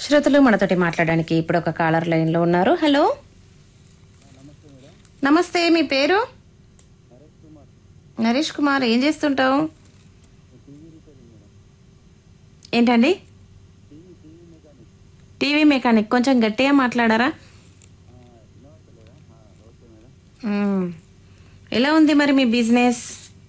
శ్రోతలు మనతోటి మాట్లాడడానికి ఇప్పుడు ఒక కాలర్ లైన్ లో ఉన్నారు హలో నమస్తే మీ పేరు నరేష్ కుమార్ ఏం చేస్తుంటావు ఏంటండి టీవీ మెకానిక్ కొంచెం గట్టిగా మాట్లాడారా మ్మ్. ఎలా ఉంది మరి మీ బిజినెస్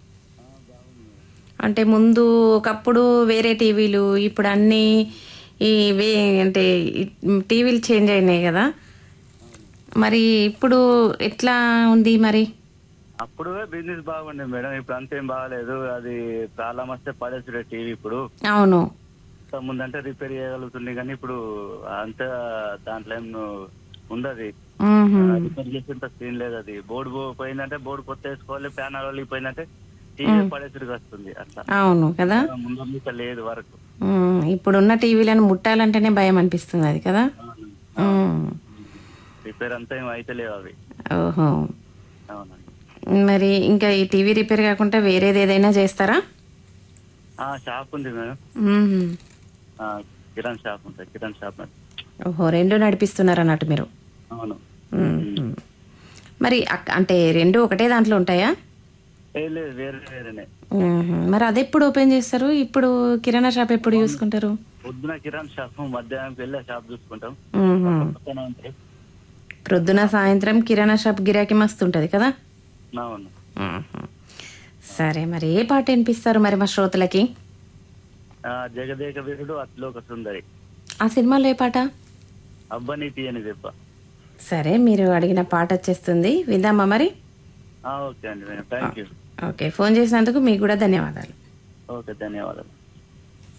అంటే ముందు ఒకప్పుడు వేరే టీవీలు ఇప్పుడు అన్నీ ఈ వే అంటే ఈ టీవీలు చేంజ్ అయినాయి కదా మరి ఇప్పుడు ఎట్లా ఉంది మరి అప్పుడు బిజినెస్ బాగుండే మేడం ఇప్పుడు అంతేం బాగాలేదు అది చాలా మస్తే పడేసుడే టీవీ ఇప్పుడు అవును ముందంటే రిపేర్ చేయగలుగుతుంది కానీ ఇప్పుడు అంత దాంట్లో ఏం ఉండదు మ్మ్హ్మ్. రిపేర్ చేసేంత సీన్ లేదు అది బోర్డు పో- పోయిందంటే బోర్డు కొత్త వేసుకోవాలి ప్యానల్ పోయిందంటే టీవీ పడేసుడికి వస్తుంది అట్లా అవును కదా ముందు ఇంకా లేదు వరకు మ్మ్. ఇప్పుడున్న టీవీలను ముట్టాలంటేనే భయం అనిపిస్తుంది అది కదా మ్మ్. రిపేర్ అంతా ఏం అయితలేవు అవి ఓహో అవునండి మరి ఇంకా ఈ టీవీ రిపేర్ కాకుండా వేరేది ఏదైనా చేస్తారా ఆ షాప్ ఉంది మేడం మ్మ్హ్మ్. ఆ, కిరాణ్ షాప్ ఉంటుంది కిరాణ్ షాప్ అది. ఓహో రెండు నడిపిస్తున్నారు అన్నట్టు మీరు అవును మ్మ్. మరి అక్- అంటే రెండు ఒకటే దాంట్లో ఉంటాయా ఏ లేదు వేరే వేరేనే మ్మ్. మరి అది ఎప్పుడు ఓపెన్ చేస్తారు ఇప్పుడు కిరాణా షాప్ ఎప్పుడు చూసుకుంటారు పొద్దున కిరాణ్ షాప్ మధ్యాహ్నం వెళ్ళి షాప్ చూసుకుంటాం మ్మ్. పక్కనే ఉంటాయి ప్రొద్దున సాయంత్రం కిరాణా షాప్ గిరాకీ మస్తు ఉంటుంది కదా అవును మ్మ్. సరే మరి ఏ పాట వినిపిస్తారు మరి మా శ్రోతలకి ఆ, జగదేక వీరుడు అతిలోక సుందరి ఆ సినిమాలో ఏ పాట అబ్బని తీయని చెప్ప సరే మీరు అడిగిన పాట వచ్చేస్తుంది విందామా మరి ఆ, ఓకే అండి madam thank you okay phone చేసినందుకు మీకు కూడా ధన్యవాదాలు ఓకే ధన్యవాదాలు